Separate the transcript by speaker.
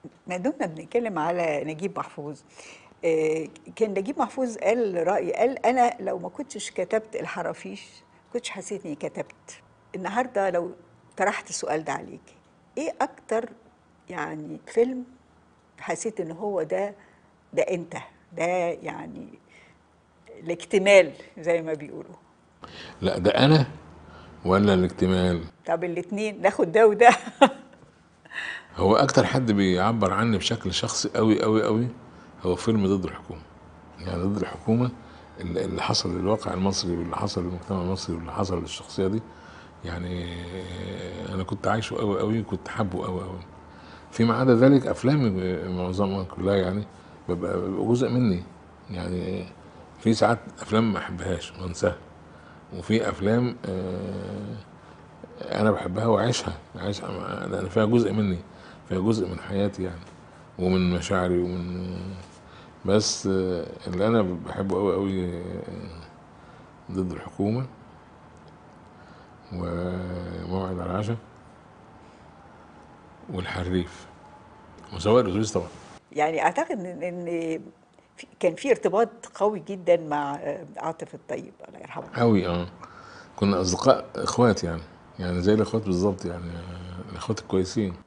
Speaker 1: ما دمنا بنتكلم على نجيب محفوظ آه، كان نجيب محفوظ قال رأي قال أنا لو ما كنتش كتبت الحرافيش كنتش حسيت إني كتبت النهاردة لو طرحت السؤال ده عليك إيه أكتر يعني فيلم حسيت إن هو ده ده أنت ده يعني الاكتمال زي ما بيقولوا
Speaker 2: لا ده انا ولا الاكتمال
Speaker 1: طب الاتنين ناخد ده وده
Speaker 2: هو اكتر حد بيعبر عني بشكل شخصي قوي قوي قوي هو فيلم ضد الحكومه يعني ضد الحكومه اللي اللي حصل للواقع المصري واللي حصل للمجتمع المصري واللي حصل للشخصيه دي يعني انا كنت عايشه قوي قوي كنت حابه قوي قوي فيما عدا ذلك افلامي معظمها كلها يعني ببقى بيبقى جزء مني يعني في ساعات افلام ما احبهاش وانساها وفي افلام آه، انا بحبها وعايشها عايشها مع- لان فيها جزء مني فيها جزء من حياتي يعني ومن مشاعري ومن بس آه، اللي انا بحبه قوي قوي ضد الحكومه وموعد على العشاء والحريف وسواق الاتوبيس طبعا
Speaker 1: يعني اعتقد ان ان في- كان في ارتباط قوي جدا مع آه، عاطف الطيب الله يرحمه
Speaker 2: قوي اه كنا اصدقاء اخوات يعني يعني زي الاخوات بالظبط يعني آه، الاخوات الكويسين